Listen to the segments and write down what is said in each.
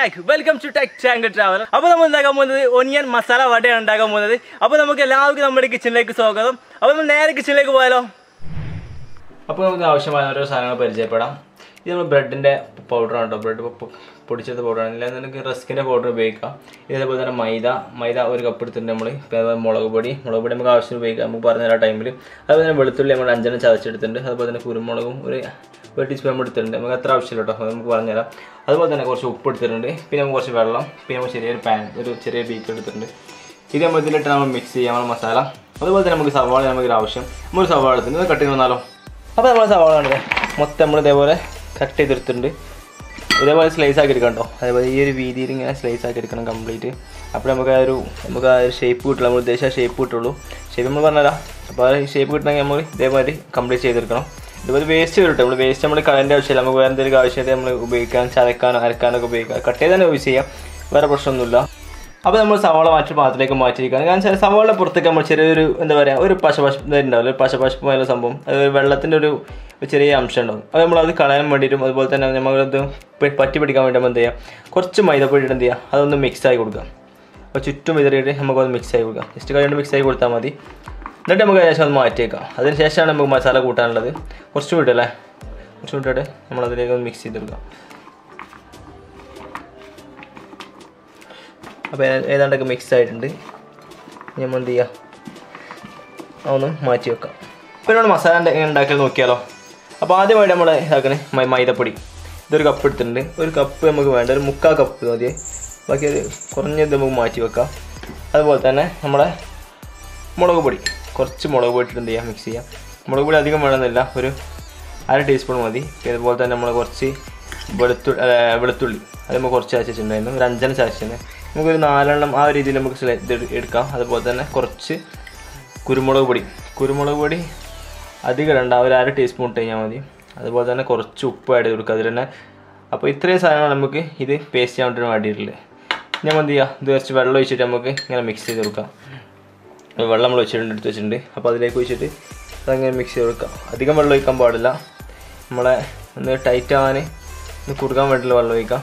Back welcome to tech ചാങ്ക് travel അപ്പോൾ നമ്മൾ ഉണ്ടാക്കാൻ പോകുന്നത് ഒനിയൻ മസാല വടയാണ് ഉണ്ടാക്കാൻ പോകുന്നത് അപ്പോൾ നമുക്ക് എല്ലാവർക്കും നമ്മുടെ കിച്ചണിലേക്ക് സ്വാഗതം അപ്പോൾ നമ്മൾ നേരെ കിച്ചണിലേക്ക് പോയാലോ അപ്പോൾ നമുക്ക് ആവശ്യമായ ഓരോ സാധനങ്ങൾ പരിചയപ്പെടാം ഇത് നമ്മൾ ബ്രെഡിൻ്റെ പൗഡറാണ് കേട്ടോ ബ്രെഡ് പൊടിച്ചത് പൗഡറാണ് ഇല്ല നമുക്ക് റസ്കിൻ്റെ പൗഡർ ഉപയോഗിക്കാം ഇതേപോലെ തന്നെ മൈദ മൈദ ഒരു കപ്പ് എടുത്തിട്ടുണ്ട് നമ്മൾ ഇപ്പോൾ അതുപോലെ മുളക് പൊടി മുളക് പൊടി നമുക്ക് ആവശ്യത്തിന് ഉപയോഗിക്കാം നമുക്ക് പറഞ്ഞ തരാം ടൈമിൽ അതുപോലെ തന്നെ വെളുത്തുള്ളി നമ്മൾ അഞ്ചെണ്ണം ചതച്ചെടുത്തിട്ടുണ്ട് അതുപോലെ തന്നെ കുരുമുളകും ഒരു ഒരു ടീസ്പൂൺ നമ്മൾ എടുത്തിട്ടുണ്ട് നമുക്ക് എത്ര ആവശ്യമില്ല കേട്ടോ അത് നമുക്ക് പറഞ്ഞുതരാം അതുപോലെ തന്നെ കുറച്ച് ഉപ്പ് എടുത്തിട്ടുണ്ട് പിന്നെ നമുക്ക് കുറച്ച് വെള്ളം പിന്നെ നമുക്ക് ചെറിയൊരു പാൻ ഒരു ചെറിയ ബീക്ക് എടുത്തിട്ടുണ്ട് ഇത് നമ്മൾ ഇതിലിട്ട് നമ്മൾ മിക്സ് ചെയ്യാം നമ്മൾ മസാല അതുപോലെ തന്നെ നമുക്ക് സവാള നമുക്ക് ആവശ്യം നമ്മൾ സവാള എടുത്തിട്ടുണ്ട് ഇത് കട്ട് ചെയ്ത് വന്നാലോ അപ്പോൾ നമ്മൾ സവാള കണ്ടത് മൊത്തം നമ്മൾ ഇതേപോലെ കട്ട് ചെയ്തെടുത്തിട്ടുണ്ട് ഇതേപോലെ സ്ലൈസ് ആക്കി എടുക്കണം കേട്ടോ അതേപോലെ ഈ ഒരു വീതിയിൽ ഇങ്ങനെ സ്ലൈസ് ആക്കി എടുക്കണം കംപ്ലീറ്റ് അപ്പോൾ നമുക്ക് ആ ഒരു നമുക്ക് ആ ഒരു ഷേപ്പ് കിട്ടുള്ളൂ നമ്മൾ ഉദ്ദേശിച്ച ഷേപ്പ് കിട്ടുള്ളൂ ഷേപ്പ് നമ്മൾ പറഞ്ഞുതരാം അപ്പോൾ ആ ഷേപ്പ് കിട്ടണമെങ്കിൽ നമ്മൾ ഇതേപോലെ കംപ്ലീറ്റ് ചെയ്തെടുക്കണം ഇതുപോലെ വേസ്റ്റ് വരും നമ്മൾ വേസ്റ്റ് നമ്മൾ കളയേണ്ട ആവശ്യമില്ല നമുക്ക് വേറെ എന്തെങ്കിലും ആവശ്യമായിട്ട് നമ്മൾ ഉപയോഗിക്കാൻ ചതക്കാനോ അരക്കാനോ ഉപയോഗിക്കാം കട്ട് ചെയ്ത് തന്നെ യൂസ് ചെയ്യാം വേറെ പ്രശ്നമൊന്നുമില്ല അപ്പോൾ നമ്മൾ സവാള മാറ്റി പാത്രത്തിലേക്ക് മാറ്റിയിരിക്കുകയാണ് കാരണം വെച്ചാൽ സവാള പുറത്തേക്ക് നമ്മൾ ചെറിയൊരു എന്താ പറയുക ഒരു പശപശപ്പ് ഉണ്ടാവില്ല ഒരു പശപശപ്പുമായുള്ള സംഭവം അത് വെള്ളത്തിൻ്റെ ഒരു ചെറിയ അംശം ഉണ്ടാവും അത് നമ്മളത് കളയാൻ വേണ്ടിയിട്ടും അതുപോലെ തന്നെ നമ്മളത് പെ- പറ്റി പിടിക്കാൻ വേണ്ടി നമ്മൾ എന്ത് ചെയ്യുക കുറച്ച് മൈദപ്പൊടി ഇട്ട് എന്ത് ചെയ്യുക അതൊന്ന് മിക്സ് ആയി കൊടുക്കാം അപ്പോൾ ചുറ്റും ഇതറിയിട്ട് നമുക്കത് മിക്സ് ആയി കൊടുക്കാം ജസ്റ്റ് കഴിഞ്ഞിട്ട് മിക്സ് ആയി കൊടുത്താൽ മതി എന്നിട്ട് നമുക്ക് ഏകദേശം അത് മാറ്റിയേക്കാം അതിന് ശേഷമാണ് നമുക്ക് മസാല കൂട്ടാനുള്ളത് കുറച്ച് വിട്ടല്ലേ കുറച്ച് വിട്ടിട്ട് നമ്മളതിലേക്ക് ഒന്ന് മിക്സ് ചെയ്തെടുക്കാം അപ്പോൾ ഏതാണ്ടൊക്കെ മിക്സ് ആയിട്ടുണ്ട് ഇനി നമ്മൾ എന്ത് ചെയ്യുക അതൊന്ന് മാറ്റി വെക്കാം പിന്നെ നമ്മൾ മസാല ഉണ്ടാ- എങ്ങനെ ഉണ്ടാക്കി നോക്കിയാലോ അപ്പോൾ ആദ്യമായിട്ട് നമ്മൾ ഇതാക്കണേ മൈ- മൈദപ്പൊടി ഇതൊരു കപ്പ് എടുത്തിട്ടുണ്ട് ഒരു കപ്പ് നമുക്ക് വേണ്ട ഒരു മുക്കാൽ കപ്പ് മതി ബാക്കി ഒരു കുറഞ്ഞത് നമുക്ക് മാറ്റി വെക്കാം അതുപോലെ തന്നെ നമ്മുടെ മുളക് പൊടി കുറച്ച് മുളക് പൊടി ഇട്ട് എന്ത് ചെയ്യാം മിക്സ് ചെയ്യാം മുളക് പൊടി അധികം വേണമെന്നില്ല ഒരു അര ടീസ്പൂൺ മതി പിന്നെ അതുപോലെ തന്നെ നമ്മൾ കുറച്ച് വെളുത്തു ആ, വെളുത്തുള്ളി അത് നമ്മൾ കുറച്ച് ചതച്ചിട്ടുണ്ടായിരുന്നു ഒരു അഞ്ചെണ്ണം ചതച്ചിട്ടുണ്ട് നമുക്കൊരു നാലെണ്ണം ആ ഒരു രീതിയിൽ നമുക്ക് സെല- ഇത് എടു- എടുക്കാം അതുപോലെ തന്നെ കുറച്ച് കുരുമുളക് പൊടി കുരുമുളക് പൊടി അധികം ഇടണ്ട ഒരു അര ടീസ്പൂൺ ഇട്ട് കഴിഞ്ഞാൽ മതി അതുപോലെ തന്നെ കുറച്ച് ഉപ്പ് ആഡ് ചെയ്ത് കൊടുക്കുക അതിൽ തന്നെ അപ്പോൾ ഇത്രയും സാധനങ്ങൾ നമുക്ക് ഇത് പേസ്റ്റ് ചെയ്യാൻ വേണ്ടിയിട്ട് വേണ്ടിയിട്ടുള്ളത് ഞാൻ എന്ത് ചെയ്യുക ഇത് കുറച്ച് വെള്ളം ഒഴിച്ചിട്ട് നമുക്ക് ഇങ്ങനെ മിക്സ് ചെയ്ത് കൊടുക്കാം അപ്പോൾ വെള്ളം നമ്മൾ വെച്ചിട്ടുണ്ട് എടുത്ത് വെച്ചിട്ടുണ്ട് അപ്പോൾ അതിലേക്ക് ഒഴിച്ചിട്ട് അതങ്ങനെ മിക്സ് ചെയ്ത് കൊടുക്കാം അധികം വെള്ളം ഒഴിക്കാൻ പാടില്ല നമ്മളെ ഒന്ന് ടൈറ്റ് ആവാൻ ഒന്ന് കുറുക്കാൻ വേണ്ടിയിട്ടുള്ള വെള്ളം ഒഴിക്കാം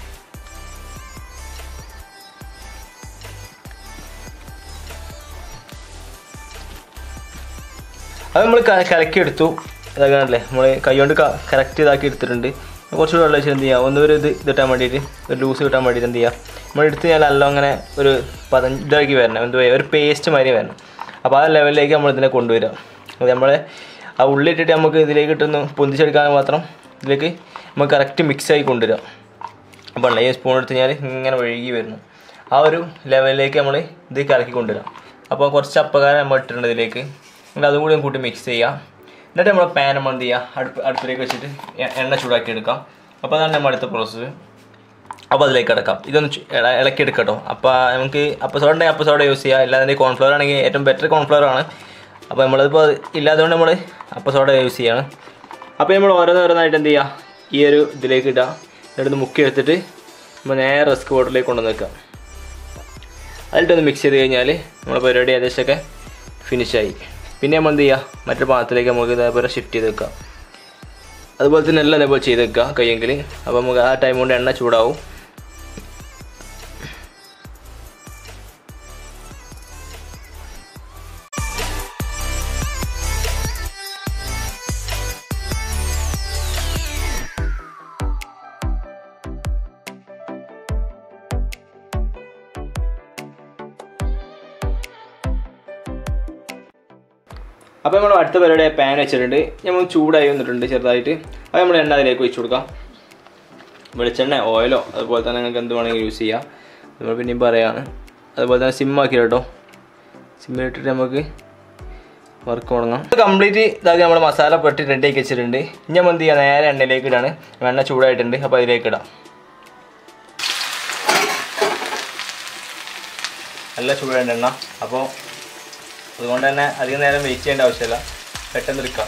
അത് നമ്മൾ കലക്കി എടുത്തു ഇതാക്കാനല്ലേ നമ്മൾ കൈ കൊണ്ട് കറക്റ്റ് ഇതാക്കി എടുത്തിട്ടുണ്ട് കുറച്ച് വെള്ളം വെച്ചിട്ട് എന്ത് ചെയ്യുക ഒന്നൊരു ഇത് ഇതിട്ടാൻ വേണ്ടിയിട്ട് ഒരു ലൂസ് കിട്ടാൻ വേണ്ടിയിട്ട് എന്ത് ചെയ്യുക നമ്മൾ എടുത്ത് കഴിഞ്ഞാൽ എല്ലാം അങ്ങനെ ഒരു പത ഇതാക്കി വരണം എന്ത് പറയുക ഒരു പേസ്റ്റ് മാതിരി വരണം അപ്പോൾ ആ ലെവലിലേക്ക് നമ്മൾ ഇതിനെ കൊണ്ടുവരിക അത് നമ്മളെ ആ ഉള്ളി ഇട്ടിട്ട് നമുക്ക് ഇതിലേക്ക് ഇട്ടൊന്ന് പൊന്തിച്ചെടുക്കാൻ മാത്രം ഇതിലേക്ക് നമുക്ക് കറക്റ്റ് മിക്സ് ആയി കൊണ്ടുവരിക അപ്പോൾ ഈ സ്പൂൺ എടുത്ത് കഴിഞ്ഞാൽ ഇങ്ങനെ ഒഴുകി വരുന്നു ആ ഒരു ലെവലിലേക്ക് നമ്മൾ ഇത് കലക്കി കൊണ്ടുവരാം അപ്പോൾ കുറച്ച് അപ്പകാരം നമ്മൾ ഇട്ടിട്ടുണ്ട് ഇതിലേക്ക് എന്നിട്ട് അതും കൂടി കൂട്ടി മിക്സ് ചെയ്യാം എന്നിട്ട് നമ്മൾ പാൻ നമ്മൾ എന്ത് ചെയ്യുക അടുപ്പ് അടുപ്പിലേക്ക് വെച്ചിട്ട് എ- എണ്ണ ചൂടാക്കി എടുക്കാം അപ്പോൾ അതാണ് നമ്മൾ അടുത്ത പ്രോസസ്സ് അപ്പോൾ അതിലേക്ക് കിടക്കാം ഇതൊന്ന് ചു- ഇള- ഇളക്കി എടുക്കട്ടോ അപ്പോൾ നമുക്ക് അപ്പോൾ സോഡ ഉണ്ടെങ്കിൽ അപ്പോൾ സോഡ യൂസ് ചെയ്യുക അല്ലാതെ കോൺഫ്ലവർ ആണെങ്കിൽ ഏറ്റവും ബെറ്റർ കോൺഫ്ലവർ ആണ് അപ്പോൾ നമ്മളിപ്പോൾ ഇല്ലാത്തതുകൊണ്ട് നമ്മൾ അപ്പോൾ സോഡ യൂസ് ചെയ്യാണ് അപ്പോൾ നമ്മൾ ഓരോന്നോരോന്നായിട്ട് എന്ത് ചെയ്യുക ഈ ഒരു ഇതിലേക്ക് ഇടുക എന്നിട്ട് മുക്കി എടുത്തിട്ട് നമ്മൾ നേരെ റസ്ക് വാട്ടറിലേക്ക് കൊണ്ടുവന്ന് വെക്കാം അതിലിട്ടൊന്ന് മിക്സ് ചെയ്ത് കഴിഞ്ഞാൽ നമ്മുടെ പരിപാടി ഏകദേശമൊക്കെ ഫിനിഷായി പിന്നെ നമ്മൾ എന്ത് ചെയ്യുക മറ്റൊരു പാത്രത്തിലേക്ക് നമുക്ക് ഇതേപോലെ ഷിഫ്റ്റ് ചെയ്ത് വെക്കാം അതുപോലെ തന്നെ എല്ലാം ഇതേപോലെ ചെയ്ത് വെക്കുക കയ്യെങ്കിൽ അപ്പോൾ നമുക്ക് ആ ടൈം കൊണ്ട് എണ്ണ ചൂടാവും അപ്പോൾ നമ്മൾ അടുത്ത പരിപാടി പാൻ വെച്ചിട്ടുണ്ട് നമ്മൾ ചൂടായി വന്നിട്ടുണ്ട് ചെറുതായിട്ട് അത് നമ്മൾ എണ്ണ അതിലേക്ക് ഒഴിച്ചു കൊടുക്കാം വെളിച്ചെണ്ണ ഓയിലോ അതുപോലെ തന്നെ നിങ്ങൾക്ക് എന്ത് വേണമെങ്കിൽ യൂസ് ചെയ്യാം നമ്മൾ പിന്നെയും പറയാണ് അതുപോലെ തന്നെ സിമ്മാക്കി കേട്ടോ സിമ്മിലിട്ടിട്ട് നമുക്ക് വർക്ക് തുടങ്ങാം കംപ്ലീറ്റ് ഇതാക്കി നമ്മൾ മസാല പെട്ടി റെഡി ആക്കി വെച്ചിട്ടുണ്ട് ഇനി നമ്മൾ എന്ത് ചെയ്യുക നേരെ എണ്ണയിലേക്ക് ഇടാണ് എണ്ണ ചൂടായിട്ടുണ്ട് അപ്പോൾ അതിലേക്ക് ഇടാം നല്ല ചൂടുണ്ട് എണ്ണ അപ്പോൾ അതുകൊണ്ട് തന്നെ അധികം നേരം വെയിറ്റ് ചെയ്യേണ്ട ആവശ്യമില്ല പെട്ടെന്ന് എടുക്കാം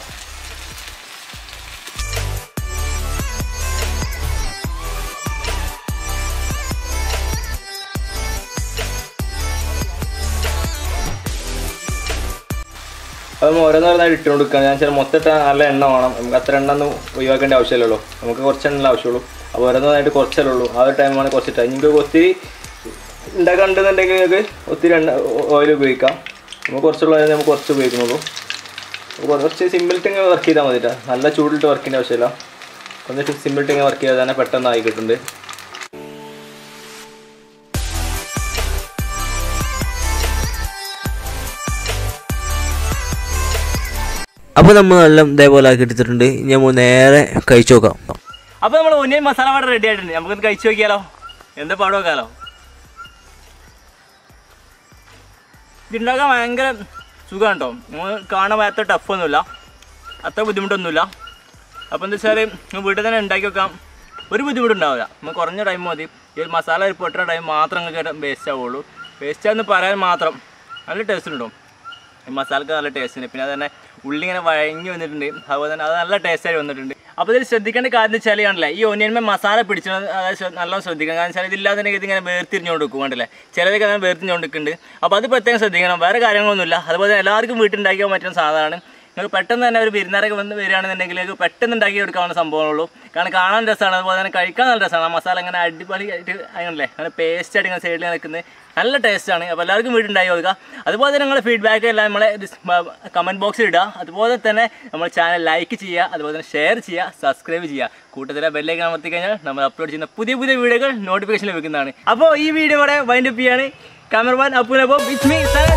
അത് നമ്മൾ ഓരോന്നോരോന്നായിട്ട് ഇട്ടുകൊണ്ട് കൊടുക്കുകയാണ് ഞാൻ ചില മൊത്തം ഇട്ടാൽ നല്ല എണ്ണ വേണം നമുക്ക് അത്ര എണ്ണ ഒന്നും ഒഴിവാക്കേണ്ട ആവശ്യമില്ലല്ലോ നമുക്ക് കുറച്ച് എണ്ണ ആവശ്യമുള്ളൂ അപ്പോൾ ഓരോന്നായിട്ട് കുറച്ചല്ലേ ഉള്ളൂ ആ ഒരു ടൈമാണ് കുറച്ച് ടൈം നിങ്ങൾക്ക് ഒത്തിരി ഉണ്ടാക്കാണ്ടെന്നുണ്ടെങ്കിൽ നിങ്ങൾക്ക് ഒത്തിരി എണ്ണ ഓയിൽ ഉപയോഗിക്കാം നമുക്ക് കുറച്ചുള്ള oil നമുക്ക് കുറച്ച് ഉപയോഗിക്കുന്നുള്ളൂ അപ്പോൾ കുറച്ച് സിമ്പിളിട്ട് ഇങ്ങനെ വർക്ക് ചെയ്താൽ മതി ട്ടോ. നല്ല ചൂടിലിട്ട് വർക്ക് ചെയ്യേണ്ട ആവശ്യമില്ല കുറച്ച് സിമ്പിളിട്ട് ഇങ്ങനെ വർക്ക് ചെയ്താൽ തന്നെ പെട്ടെന്ന് ആയി കിട്ടുന്നുണ്ട് അപ്പോൾ നമ്മൾ നല്ല ഇതേപോലെ ആക്കി എടുത്തിട്ടുണ്ട് ഇനി നമ്മൾ നേരെ കഴിച്ചു നോക്കാം അപ്പോൾ നമ്മൾ ഒന്നിയൻ മസാല വട റെഡി ആയിട്ടുണ്ട് നമുക്കൊന്ന് കഴിച്ചു നോക്കിയാലോ എന്താ പാട് നോക്കാലോ ഇതുണ്ടാക്കാൻ ഭയങ്കര സുഖമാണ് കേട്ടോ നമ്മൾ കാണാൻ അത്ര ടഫൊന്നുമില്ല അത്ര ബുദ്ധിമുട്ടൊന്നുമില്ല അപ്പോൾ എന്താ വെച്ചാൽ വീട്ടിൽ തന്നെ ഉണ്ടാക്കി വെക്കാം ഒരു ബുദ്ധിമുട്ടുണ്ടാവില്ല നമ്മൾ കുറഞ്ഞ ടൈം മതി ഈ ഒരു മസാല പൊട്ടുന്ന ടൈം മാത്രം നിങ്ങൾക്ക് വേസ്റ്റ് ആവുള്ളൂ വേസ്റ്റ് ആണെന്ന് പറയാൻ മാത്രം നല്ല ടേസ്റ്റ് ഉണ്ടാവും ഈ മസാലക്ക് നല്ല ടേസ്റ്റ് ഉണ്ട് പിന്നെ അത് തന്നെ ഉള്ളി ഇങ്ങനെ വഴങ്ങി വന്നിട്ടുണ്ട് അതുപോലെ തന്നെ അത് നല്ല ടേസ്റ്റായി വന്നിട്ടുണ്ട് അപ്പോൾ ഇതിൽ ശ്രദ്ധിക്കേണ്ട കാര്യം എന്ന് വെച്ചാൽ കണ്ടില്ലേ ഈ ഒനിയന്മേ മസാല പിടിച്ചത് അതായത് ശ്ര- നല്ലോണം ശ്രദ്ധിക്കണം കാരണം വെച്ചാൽ ഇതില്ലാതെ ഇതിങ്ങനെ വേർതിരിഞ്ഞുകൊണ്ട് വെക്കും കണ്ടില്ലേ ചിലതൊക്കെ അങ്ങനെ വേർതിരിഞ്ഞുകൊണ്ട് നിൽക്കുന്നുണ്ട് അപ്പോൾ അത് പ്രത്യേകം ശ്രദ്ധിക്കണം വേറെ കാര്യങ്ങളൊന്നുമില്ല അതുപോലെ തന്നെ എല്ലാവർക്കും വീട്ടിലുണ്ടാക്കിയാൽ പറ്റുന്ന സാധനമാണ് നിങ്ങൾക്ക് പെട്ടെന്ന് തന്നെ ഒരു വിരുന്നാരൊക്കെ വന്ന് വരികയാണെന്നുണ്ടെങ്കിൽ നിങ്ങൾക്ക് പെട്ടെന്ന് ഉണ്ടാക്കി എടുക്കാവുന്ന സംഭവമുള്ളൂ കാരണം കാണാൻ രസമാണ് അതുപോലെ തന്നെ കഴിക്കാൻ നല്ല രസമാണ് ആ മസാല അങ്ങനെ അടിപൊളിയായിട്ട് അങ്ങനല്ലേ അങ്ങനെ പേസ്റ്റ് ആയിട്ട് ഇങ്ങനെ സൈഡിൽ നിൽക്കുന്നത് നല്ല ടേസ്റ്റാണ് അപ്പോൾ എല്ലാവർക്കും വീടുണ്ടാക്കി കൊടുക്കുക അതുപോലെ തന്നെ നിങ്ങളുടെ ഫീഡ്ബാക്ക് എല്ലാം നമ്മളെ കമൻറ്റ് ബോക്സിൽ ഇടുക അതുപോലെ തന്നെ നമ്മൾ ചാനൽ ലൈക്ക് ചെയ്യുക അതുപോലെ തന്നെ ഷെയർ ചെയ്യുക സബ്സ്ക്രൈബ് ചെയ്യുക കൂട്ടത്തിലെ ബെല്ലേക്ക് അമർത്തി കഴിഞ്ഞാൽ നമ്മൾ അപ്ലോഡ് ചെയ്യുന്ന പുതിയ പുതിയ വീഡിയോകൾ നോട്ടിഫിക്കേഷൻ ലഭിക്കുന്നതാണ് അപ്പോൾ ഈ വീഡിയോ ഇവിടെ വൈൻഡപ്പ് ചെയ്യാണ് ക്യാമറമാൻ അപ്പുനപ്പം ഇറ്റ്സ് മീ